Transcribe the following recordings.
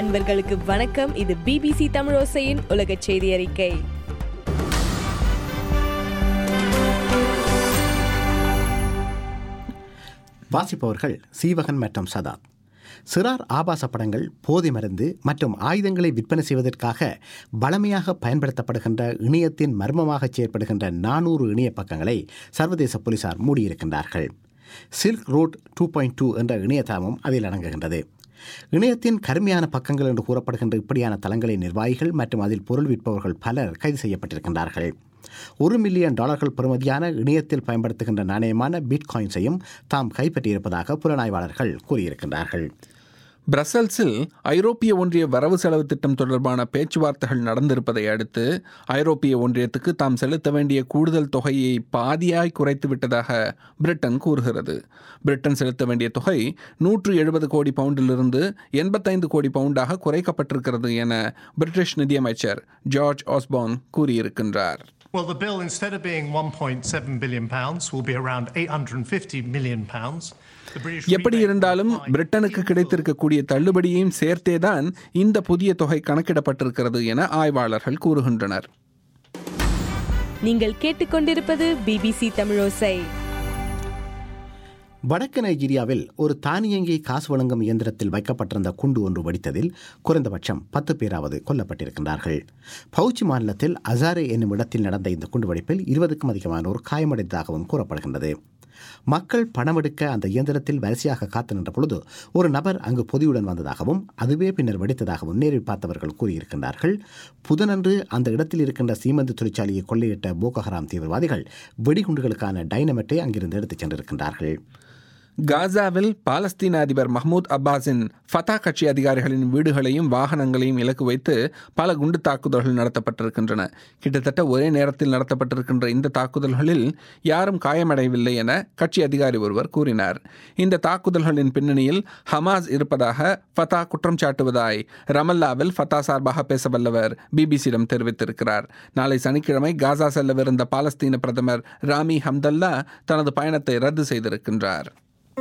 நண்பர்களுக்கு வணக்கம் இது பிபிசி தமிழோசையின் உலக செய்தி அறிக்கை வாசிப்பவர்கள் சீவகன் மற்றும் சதாத் சிறார் ஆபாச படங்கள் போதை மருந்து மற்றும் ஆயுதங்களை விற்பனை செய்வதற்காக வளமையாக பயன்படுத்தப்படுகின்ற இணையத்தின் மர்மமாக செயற்படுகின்ற நானூறு இணைய பக்கங்களை சர்வதேச போலீசார் மூடியிருக்கின்றார்கள் silk road two point two என்ற இணையதளமும் அதில் அடங்குகின்றது இணையத்தின் கருமையான பக்கங்கள் என்று கூறப்படுகின்ற இப்படியான தளங்களின் நிர்வாகிகள் மற்றும் அதில் பொருள் விற்பவர்கள் பலர் கைது செய்யப்பட்டிருக்கின்றார்கள் ஒரு மில்லியன் டாலர்கள் பெறுமதியான இணையத்தில் பயன்படுத்துகின்ற நாணயமான பிட்காயின்ஸையும் தாம் கைப்பற்றியிருப்பதாக புலனாய்வாளர்கள் கூறியிருக்கின்றார்கள் பிரசல்ஸில் ஐரோப்பிய ஒன்றிய வரவு செலவு திட்டம் தொடர்பான பேச்சுவார்த்தைகள் நடந்திருப்பதை அடுத்து ஐரோப்பிய ஒன்றியத்துக்கு தாம் செலுத்த வேண்டிய கூடுதல் தொகையை பாதியாய் குறைத்து விட்டதாக பிரிட்டன் கூறுகிறது பிரிட்டன் செலுத்த வேண்டிய தொகை நூற்று எழுபது கோடி பவுண்டிலிருந்து எண்பத்தைந்து கோடி பவுண்டாக குறைக்கப்பட்டிருக்கிறது என பிரிட்டிஷ் நிதியமைச்சர் ஜார்ஜ் ஆஸ்பான் கூறியிருக்கின்றார் Well, the bill, instead of being 1.7 billion pounds, will be around 850 million pounds. The British எப்படி rebate இருந்தாலும் will apply பிரிட்டனுக்கு in full. கிடைத்திருக்கக்கூடிய தள்ளுபடியையும் சேர்த்தேதான் இந்த புதிய தொகை கணக்கிடப்பட்டிருக்கிறது என ஆய்வாளர்கள் கூறுகின்றனர் நீங்கள் கேட்டுக்கொண்டிருப்பது பிபிசி தமிழோசை வடக்கு நைஜீரியாவில் ஒரு தானியங்கி காசு வழங்கும் இயந்திரத்தில் வைக்கப்பட்டிருந்த குண்டு ஒன்று வெடித்ததில் குறைந்தபட்சம் பத்து பேராவது கொல்லப்பட்டிருக்கின்றார்கள் பவுச்சி மாநிலத்தில் அசாரே என்னும் இடத்தில் நடந்த இந்த குண்டுவெடிப்பில் இருபதுக்கும் அதிகமானோர் காயமடைந்ததாகவும் கூறப்படுகின்றது மக்கள் பணம் எடுக்க அந்த இயந்திரத்தில் வரிசையாக காத்து நின்ற பொழுது ஒரு நபர் அங்கு பொதியுடன் வந்ததாகவும் அதுவே பின்னர் வெடித்ததாகவும் நேரில் பார்த்தவர்கள் கூறியிருக்கின்றார்கள் புதனன்று அந்த இடத்தில் இருக்கின்ற சீமந்து தொழிற்சாலையை கொள்ளையிட்ட போகஹராம் தீவிரவாதிகள் வெடிகுண்டுகளுக்கான டைனமெட்டை அங்கிருந்து எடுத்துச் சென்றிருக்கின்றார்கள் காசாவில் பாலஸ்தீன அதிபர் மஹ்மூத் அப்பாஸின் ஃபதா கட்சி அதிகாரிகளின் வீடுகளையும் வாகனங்களையும் இலக்கு வைத்து பல குண்டு தாக்குதல்கள் நடத்தப்பட்டிருக்கின்றன கிட்டத்தட்ட ஒரே நேரத்தில் நடத்தப்பட்டிருக்கின்ற இந்த தாக்குதல்களில் யாரும் காயமடையவில்லை என கட்சி அதிகாரி ஒருவர் கூறினார் இந்த தாக்குதல்களின் பின்னணியில் ஹமாஸ் இருப்பதாக ஃபதா குற்றம் சாட்டுவதாய் ரமல்லாவில் ஃபதா சார்பாக பேச வல்லவர் பிபிசியிடம் தெரிவித்திருக்கிறார் நாளை சனிக்கிழமை காசா செல்லவிருந்த பாலஸ்தீன பிரதமர் ராமி ஹம்தல்லா தனது பயணத்தை ரத்து செய்திருக்கின்றார்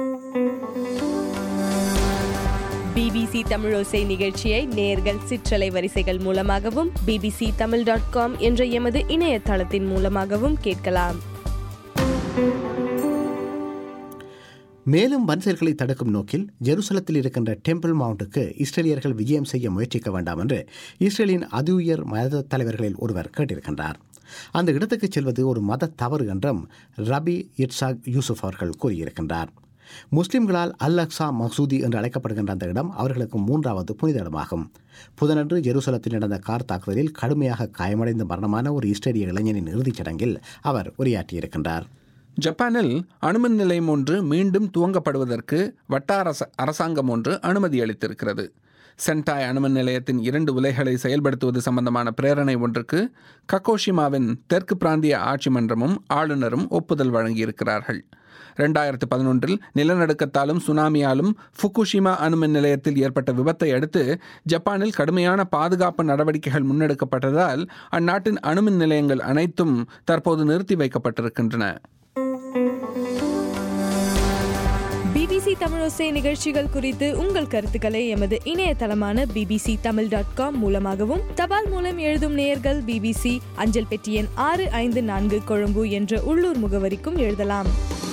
பிபிசி தமிழோசை நிகழ்ச்சியை நேர்கள் சிற்றலை வரிசைகள் மூலமாகவும் பிபிசி தமிழ் டாட் காம் என்ற எமது இணையதளத்தின் மூலமாகவும் கேட்கலாம் மேலும் வன்செயல்களை தடுக்கும் நோக்கில் ஜெருசலத்தில் இருக்கின்ற டெம்பிள் மவுண்ட்டுக்கு இஸ்ரேலியர்கள் விஜயம் செய்ய முயற்சிக்க வேண்டாம் என்று இஸ்ரேலின் அதி உயர் மத தலைவர்களில் ஒருவர் கேட்டிருக்கின்றார் அந்த இடத்துக்கு செல்வது ஒரு மத தவறு என்றும் ரபி இட்சாக் யூசுப் அவர்கள் கூறியிருக்கின்றார் முஸ்லிம்களால் அல் அக்ஸா மசூதி என்று அழைக்கப்படுகின்ற அந்த இடம் அவர்களுக்கு மூன்றாவது புனித இடமாகும் புதனன்று ஜெருசலத்தில் நடந்த கார் தாக்குதலில் கடுமையாக காயமடைந்து மரணமான ஒரு இஸ்ரேலிய இளைஞனின் இறுதிச் சடங்கில் அவர் உரையாற்றியிருக்கின்றார் ஜப்பானில் அணுமின் நிலையம் ஒன்று மீண்டும் துவங்கப்படுவதற்கு வட்டார அரச- அரசாங்கம் ஒன்று அனுமதி அளித்திருக்கிறது சென்டாய் அணுமின் நிலையத்தின் இரண்டு உலைகளை செயல்படுத்துவது சம்பந்தமான பிரேரணை ஒன்றுக்கு கக்கோஷிமாவின் தெற்கு பிராந்திய ஆட்சி மன்றமும் ஆளுநரும் ஒப்புதல் வழங்கியிருக்கிறார்கள் ரெண்டாயிரத்து பதினொன்றில் நிலநடுக்கத்தாலும் சுனாமியாலும் ஃபுகுஷிமா அணுமின் நிலையத்தில் ஏற்பட்ட விபத்தை அடுத்து ஜப்பானில் கடுமையான பாதுகாப்பு நடவடிக்கைகள் முன்னெடுக்கப்பட்டதால் அந்நாட்டின் அணுமின் நிலையங்கள் அனைத்தும் தற்போது நிறுத்தி வைக்கப்பட்டிருக்கின்றன பிபிசி தமிழோசை நிகழ்ச்சிகள் குறித்து உங்கள் கருத்துக்களை எமது இணையதளமான பிபிசி தமிழ் டாட் காம் மூலமாகவும் தபால் மூலம் எழுதும் நேயர்கள் பிபிசி அஞ்சல் பெட்டி எண் ஆறு ஐந்து நான்கு கொழும்பு என்ற உள்ளூர் முகவரிக்கும் எழுதலாம்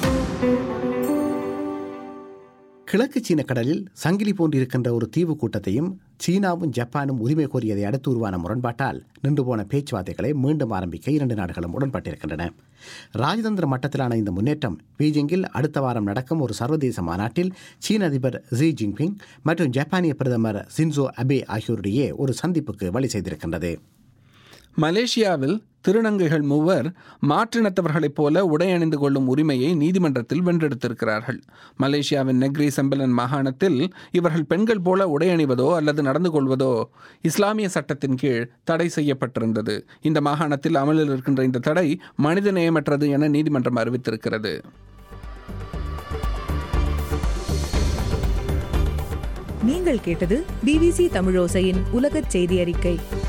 கிழக்கு சீன கடலில் சங்கிலி போன்றிருக்கின்ற ஒரு தீவு கூட்டத்தையும் சீனாவும் ஜப்பானும் உரிமை கோரியதை அடுத்து உருவான முரண்பாட்டால் நின்று போன பேச்சுவார்த்தைகளை மீண்டும் ஆரம்பிக்க இரண்டு நாடுகளும் உடன்பட்டிருக்கின்றன ராஜதந்திர மட்டத்திலான இந்த முன்னேற்றம் பீஜிங்கில் அடுத்த வாரம் நடக்கும் ஒரு சர்வதேச மாநாட்டில் சீன அதிபர் ஜி ஜின்பிங் மற்றும் ஜப்பானிய பிரதமர் சின்சோ அபே ஆகியோரிடையே ஒரு சந்திப்புக்கு வழி செய்திருக்கின்றது மலேசியாவில் திருநங்கைகள் மூவர் மாற்றினத்தவர்களைப் போல உடை அணிந்து கொள்ளும் உரிமையை நீதிமன்றத்தில் வென்றெடுத்திருக்கிறார்கள் மலேசியாவின் நெக்ரி செம்பலன் மாகாணத்தில் இவர்கள் பெண்கள் போல உடை அணிவதோ அல்லது நடந்து கொள்வதோ இஸ்லாமிய சட்டத்தின் கீழ் தடை செய்யப்பட்டிருந்தது இந்த மாகாணத்தில் அமலில் இருக்கின்ற இந்த தடை மனித நேயமற்றது என நீதிமன்றம் அறிவித்திருக்கிறது நீங்கள் கேட்டது பிபிசி தமிழோசையின் உலகச் செய்தி அறிக்கை